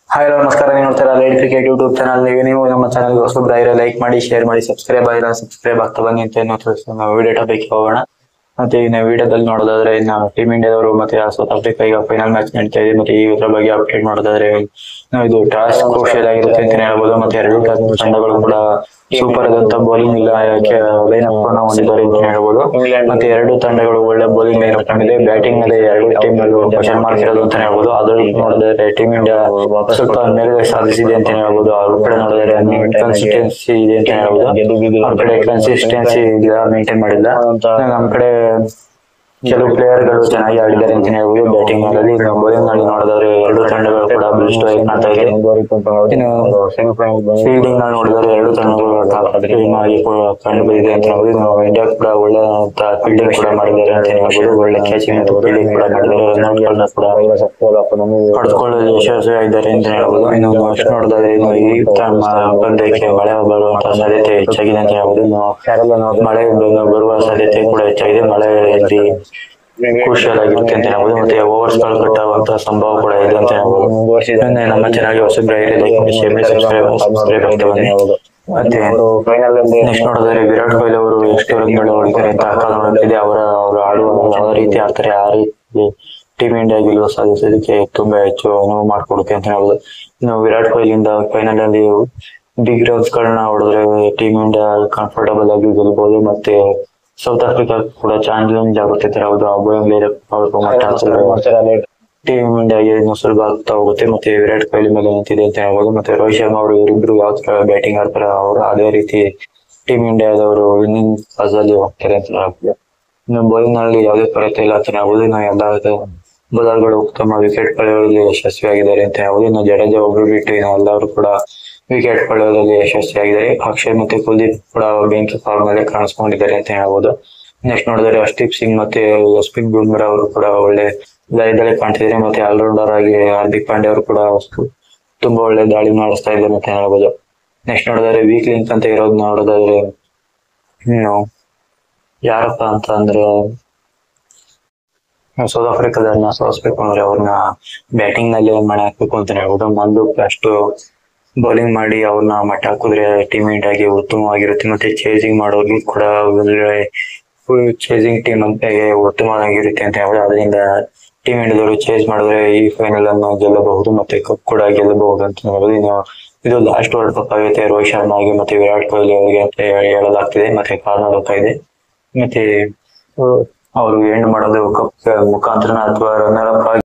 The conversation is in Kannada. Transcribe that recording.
ಹಾಯ್ ಹಲೋ ನಮಸ್ಕಾರ ನೀವು ನೋಡ್ತೀರಾ ಲೈಟ್ ಕ್ರಿಕೆಟ್ ಯೂಟ್ಯೂಬ್ ಚಾನಲ್ ನೀವು ನೀವು ನಮ್ಮ ಚಾನಲ್ ಹೊಸಬ್ರಾಗಿರೋ ಲೈಕ್ ಮಾಡಿ ಶೇರ್ ಮಾಡಿ ಸಬ್ಸ್ಕ್ರೈಬ್ ಆಗಿಲ್ಲ ಸಬ್ಸ್ಕ್ರೈಬ್ ಆಗ್ತಾ ಬನ್ನಿ ಅಂತ ಏನು ತಿಳಿಸ್ತಾ ನಾವು ವಿಡಿಯೋ ಟಾಪಿಕ್ ಹೋಗೋಣ ಮತ್ತೆ ಈ ನಾವು ವಿಡಿಯೋದಲ್ಲಿ ನೋಡೋದಾದ್ರೆ ಇನ್ನು ಟೀಮ್ ಇಂಡಿಯಾದವರು ಮತ್ತೆ ಸೌತ್ ಆಫ್ರಿಕಾ ಈಗ ಫೈನಲ್ ಮ್ಯಾಚ್ ನಡೀತಾ ಇದೆ ಮತ್ತೆ ಈ ಇದ್ರ ಬಗ್ಗೆ ಅಪ್ಡೇಟ್ ಮಾಡೋದಾದ್ರೆ ನಾವು ಇದು ಟಾಸ್ ಕ್ರೂಷಿಯಲ್ ಆಗಿರುತ್ತೆ ಅಂತ ಹೇಳ್ಬೋದು ಮತ್ತೆ ಎರಡು ತಂಡಗಳು ಕೂಡ ಸೂಪರ್ ಆದಂತ ಬೌಲಿಂಗ್ ಇಲ್ಲ ಲೈನ್ ಅಪ್ ಹೊಂದಿದ್ದಾರೆ ಅಂತ ಹೇಳ್ಬೋದು ಮತ್ತೆ ಎರಡು ತಂಡಗಳು ಒಳ್ಳೆ ಬೌಲಿಂಗ್ ಲೈನ್ ಅಪ್ ಹೊಂದಿದೆ ಬ್ಯಾಟಿಂಗ್ ಮೇಲೆ ಎರಡು ಟೀಮ್ ಕ್ವಶನ್ ಮಾರ್ಕ್ ಇರೋದು ಅಂತ ಹೇಳ್ಬೋದು ಅದ್ರಲ್ಲಿ ನೋಡಿದ್ರೆ ಟೀಮ್ ಇಂಡಿಯಾ ಸ್ವಲ್ಪ ಮೇಲೆ ಸಾಧಿಸಿದೆ ಅಂತ ಹೇಳ್ಬೋದು ಅವ್ರ ಕಡೆ ನೋಡಿದ್ರೆ ಕನ್ಸಿಸ್ಟೆನ್ಸಿ ಇದೆ ಅಂತ ಹೇಳ್ಬೋದು ಅವ್ರ ಕಡೆ ಕನ್ಸಿಸ್ಟೆನ್ಸಿ ಇಲ್ಲ ಮೇಂಟೈನ್ ಮಾಡಿಲ್ಲ ನಮ್ ಕಡೆ ಕೆಲವು ಪ್ಲೇಯರ್ ಗಳು ಚೆನ್ನಾಗಿ ಆಡಿದ್ದಾರೆ ಅಂತ ಹೇಳ್ಬೋದು ಬ್ಯಾಟಿಂಗ್ ಅಲ್ಲಿ ಬೌಲಿಂಗ್ ನಲ್ಲಿ ನೋಡಿದ್ರೆ ಎರಡು ತಂಡಗಳು ಕೂಡ ಬಲಿಷ್ಠ ಆಗಿ ಕಾಣ್ತಾ ಇದೆ ಇನ್ನು ಫೀಲ್ಡಿಂಗ್ ನಲ್ಲಿ ನೋಡಿದರೆ ಎರಡು ತಂಡಗಳು ಟೀಮ್ ಆಗಿ ಕೂಡ ಕಂಡು ಬಂದಿದೆ ಅಂತ ಹೇಳ್ಬೋದು ಇನ್ನು ಇಂಡಿಯಾ ಕೂಡ ಒಳ್ಳೆ ಫೀಲ್ಡಿಂಗ್ ಕೂಡ ಮಾಡಿದ್ದಾರೆ ಅಂತ ಹೇಳ್ಬೋದು ಒಳ್ಳೆ ಕ್ಯಾಚಿಂಗ್ ಮತ್ತು ಫೀಲ್ಡಿಂಗ್ ಕೂಡ ಮಾಡಿದ್ದಾರೆ ರನ್ಔಟ್ಗಳನ್ನ ಕೂಡ ಪಡೆದುಕೊಳ್ಳಲು ಯಶಸ್ವಿಯಾಗಿದ್ದಾರೆ ಅಂತ ಹೇಳ್ಬೋದು ಇನ್ನು ನೆಕ್ಸ್ಟ್ ನೋಡಿದ್ರೆ ಇನ್ನು ಈ ತಮ್ಮ ಪಂದ್ಯಕ್ಕೆ ಮಳೆ ಬರುವಂತಹ ಸಾಧ್ಯತೆ ಹೆಚ್ಚಾಗಿದೆ ಅಂತ ಹೇಳ್ಬೋದು ಇನ್ನು ಮಳೆ ಬರುವ ಸಾಧ್ಯತೆ ಕೂಡ ಹೆಚ್ಚಾಗಿದೆ ಮಳೆ ಇಲ್ಲಿ ಕ್ರೂಷಿಯಲ್ ಆಗಿರುತ್ತೆ ಅಂತ ಹೇಳ್ಬೋದು ಮತ್ತೆ ಓವರ್ಸ್ ಗಳು ಕಟ್ಟಾಗುವಂತಹ ಸಂಭವ ಕೂಡ ಇದೆ ಅಂತ ಹೇಳ್ಬೋದು ಇನ್ನು ನಮ್ಮ ಚಾನಲ್ಗೆ ಹೊಸಬ್ರಾಗಿ ಲೈಕ್ ಮಾಡಿ ಶೇರ್ ಮಾಡಿ ಸಬ್ಸ್ಕ್ರೈಬ್ ಸಬ್ಸ್ಕ್ರೈಬ್ ಆಗ್ತಾ ಬನ್ನಿ ಮತ್ತೆ ನೆಕ್ಸ್ಟ್ ನೋಡಿದ್ರೆ ವಿರಾಟ್ ಕೊಹ್ಲಿ ಅವರು ಎಷ್ಟು ರನ್ಗಳು ಹೊಡಿತಾರೆ ಅಂತ ಕಾಲ ನೋಡುತ್ತಿದೆ ಅವರ ಅವರು ಆಡುವ ಯಾವ ರೀತಿ ಆಡ್ತಾರೆ ಆ ರೀತಿ ಟೀಮ್ ಇಂಡಿಯಾ ಗೆಲುವು ಸಾಧಿಸೋದಕ್ಕೆ ತುಂಬಾ ಹೆಚ್ಚು ಅನುವು ಮಾಡಿಕೊಡುತ್ತೆ ಅಂತ ಹೇಳ್ಬೋದು ಇನ್ನು ವಿರಾಟ್ ಕೊಹ್ಲಿಯಿಂದ ಫೈನಲ್ ಅಲ್ಲಿ ಬಿಗ್ ರನ್ಸ್ ಗಳನ್ನ ಹೊಡೆದ್ರೆ ಟೀಮ್ ಇಂಡಿಯಾ ಕಂಫರ್ಟಬಲ್ ಆಗಿ ಗೆಲ್ಬಹುದು ಮತ್ತೆ ಸೌತ್ ಆಫ್ರಿಕಾ ಕೂಡ ಚಾಲೆಂಜ್ ಆಗುತ್ತೆ ಅಂತ ಹೇಳ್ಬೋದು ಆ ಬೌಲಿಂಗ್ ಟೀಮ್ ಇಂಡಿಯಾಗೆ ಇನ್ನು ಸುಲಭ ಆಗ್ತಾ ಹೋಗುತ್ತೆ ಮತ್ತೆ ವಿರಾಟ್ ಕೊಹ್ಲಿ ಮೇಲೆ ನಿಂತಿದೆ ಅಂತ ಹೇಳ್ಬೋದು ಮತ್ತೆ ರೋಹಿತ್ ಶರ್ಮಾ ಅವರು ಇವರಿಬ್ರು ಯಾವ ತರ ಬ್ಯಾಟಿಂಗ್ ಆಡ್ತಾರೆ ಅವರು ಅದೇ ರೀತಿ ಟೀಮ್ ಇಂಡಿಯಾದವರು ವಿನ್ನಿಂಗ್ ಫಾಸ್ ಅಲ್ಲಿ ಹೋಗ್ತಾರೆ ಅಂತ ಹೇಳ್ಬೋದು ಇನ್ನು ಬೌಲಿಂಗ್ ನಲ್ಲಿ ಯಾವುದೇ ಕೊರತೆ ಇಲ್ಲ ಅಂತ ಹೇಳ್ಬೋದು ಇನ್ನು ಎಲ್ಲ ಬೌಲರ್ಗಳು ಉತ್ತಮ ವಿಕೆಟ್ ಪಡೆಯುವಲ್ಲಿ ಯಶಸ್ವಿಯಾಗಿದ್ದಾರೆ ಅಂತ ಹೇಳ್ಬೋದು ಇನ್ನು ಜಡೇಜಾ ಒಬ್ರು ಬಿಟ್ಟು ಇನ್ನು ಎಲ್ಲರೂ ಕೂಡ ವಿಕೆಟ್ ಪಡೆಯುವಲ್ಲಿ ಯಶಸ್ವಿಯಾಗಿದ್ದಾರೆ ಅಕ್ಷಯ್ ಮತ್ತೆ ಕುಲ್ದೀಪ್ ಕೂಡ ಬೆಂಕಿ ಫಾರ್ಮ್ ಮೇಲೆ ಕಾಣಿಸ್ಕೊಂಡಿದ್ದಾರೆ ಅಂತ ಹೇಳ್ಬೋದು ನೆಕ್ಸ್ಟ್ ನೋಡಿದ್ರೆ ಹರ್ಷದೀಪ್ ಸಿಂಗ್ ಮತ್ತೆ ಯಶ್ಪ್ರೀತ್ ಬುಮ್ರಾ ಅವರು ಕೂಡ ಒಳ್ಳೆ ಲಯದಲ್ಲಿ ಕಾಣ್ತಿದ್ದಾರೆ ಮತ್ತೆ ಆಲ್ರೌಂಡರ್ ಆಗಿ ಹಾರ್ದಿಕ್ ಪಾಂಡ್ಯ ಅವರು ಕೂಡ ತುಂಬಾ ಒಳ್ಳೆ ದಾಳಿ ಮಾಡಿಸ್ತಾ ಇದ್ದಾರೆ ಅಂತ ಹೇಳ್ಬೋದು ನೆಕ್ಸ್ಟ್ ನೋಡಿದ್ರೆ ವೀಕ್ ಲಿಂಕ್ ಅಂತ ಇರೋದು ನೋಡೋದಾದ್ರೆ ಇನ್ನು ಯಾರಪ್ಪ ಅಂತ ಅಂದ್ರೆ ಸೌತ್ ಆಫ್ರಿಕಾದನ್ನ ಸೋಲಿಸ್ಬೇಕು ಅಂದ್ರೆ ಅವ್ರನ್ನ ಬ್ಯಾಟಿಂಗ್ ನಲ್ಲಿ ಮಣೆ ಹಾಕ್ಬೇಕು ಅಂತ ಹೇಳ್ಬೋದು ಒಂದು ಅಷ್ಟು ಬೌಲಿಂಗ್ ಮಾಡಿ ಅವ್ರನ್ನ ಮಟ್ಟ ಹಾಕಿದ್ರೆ ಟೀಮ್ ಇಂಡಿಯಾಗೆ ಉತ್ತಮವಾಗಿರುತ್ತೆ ಮತ್ತೆ ಚೇಸಿಂಗ್ ಮಾಡೋರ್ಗೂ ಕೂಡ ಒಳ್ಳೆ ಚೇಸಿಂಗ್ ಟೀಮ್ ಅಂತ ಉತ್ತಮವಾಗಿರುತ್ತೆ ಅಂತ ಹೇಳ್ಬೋದು ಅದರಿಂದ ಟೀಮ್ ಇಂಡಿಯಾದವರು ಚೇಸ್ ಮಾಡಿದ್ರೆ ಈ ಫೈನಲ್ ಅನ್ನು ಗೆಲ್ಲಬಹುದು ಮತ್ತೆ ಕಪ್ ಕೂಡ ಗೆಲ್ಲಬಹುದು ಅಂತ ಹೇಳ್ಬೋದು ಇನ್ನು ಇದು ಲಾಸ್ಟ್ ವರ್ಲ್ಡ್ ಕಪ್ ಆಗುತ್ತೆ ರೋಹಿತ್ ಶರ್ಮಾಗೆ ಮತ್ತೆ ವಿರಾಟ್ ಕೊಹ್ಲಿ ಅವರಿಗೆ ಅಂತ ಹೇಳಲಾಗ್ತಿದೆ ಮತ್ತೆ ಕಾರಣ ಇದೆ ಮತ್ತೆ ಅವರು ಎಂಡ್ ಮಾಡೋದು ಕಪ್ ಮುಖಾಂತರ ಅಥವಾ ರನ್ನರ್ ಅಪ್ ಆಗಿ